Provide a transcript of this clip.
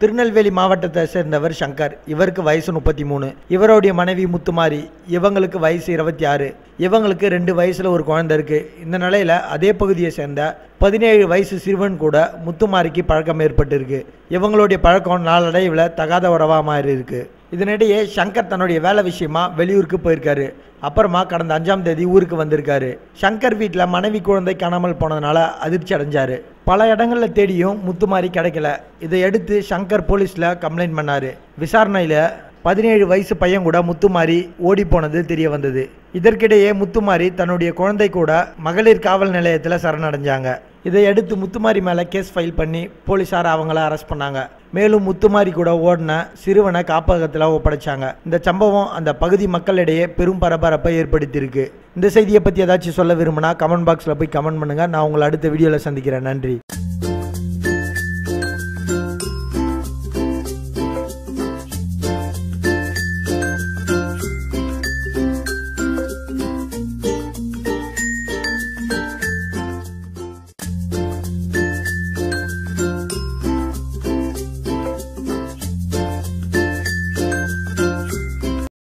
திருநெல்வேலி மாவட்டத்தை சேர்ந்தவர் சங்கர் இவருக்கு வயசு முப்பத்தி மூணு இவருடைய மனைவி முத்துமாரி இவங்களுக்கு வயசு இருபத்தி ஆறு இவங்களுக்கு ரெண்டு வயசுல ஒரு குழந்தை இருக்கு இந்த நிலையில அதே பகுதியை சேர்ந்த பதினேழு வயசு சிறுவன் கூட முத்துமாரிக்கு பழக்கம் ஏற்பட்டிருக்கு இவங்களுடைய பழக்கம் நாளடைவில் தகாத உறவா மாறி இருக்கு இதனிடையே சங்கர் தன்னுடைய வேலை விஷயமா வெளியூருக்கு போயிருக்காரு அப்புறமா கடந்த அஞ்சாம் தேதி ஊருக்கு வந்திருக்காரு சங்கர் வீட்டில் மனைவி குழந்தை காணாமல் போனதுனால அதிர்ச்சி அடைஞ்சாரு பல இடங்கள்ல தேடியும் முத்துமாரி கிடைக்கல இதை எடுத்து சங்கர் போலீஸ்ல கம்ப்ளைண்ட் பண்ணாரு விசாரணையில பதினேழு வயசு பையன் கூட முத்துமாரி ஓடி போனது தெரிய வந்தது இதற்கிடையே முத்துமாரி தன்னுடைய குழந்தை கூட மகளிர் காவல் நிலையத்தில் சரணடைஞ்சாங்க இதை அடுத்து முத்துமாரி மேலே கேஸ் ஃபைல் பண்ணி போலீஸார் அவங்கள அரெஸ்ட் பண்ணாங்க மேலும் முத்துமாரி கூட ஓடின சிறுவனை காப்பகத்தில் ஒப்படைச்சாங்க இந்த சம்பவம் அந்த பகுதி மக்களிடையே பெரும் பரபரப்பை ஏற்படுத்தியிருக்கு இந்த செய்தியை பற்றி ஏதாச்சும் சொல்ல விரும்பினா கமெண்ட் பாக்ஸில் போய் கமெண்ட் பண்ணுங்கள் நான் உங்களை அடுத்த வீடியோவில் சந்திக்கிறேன் நன்றி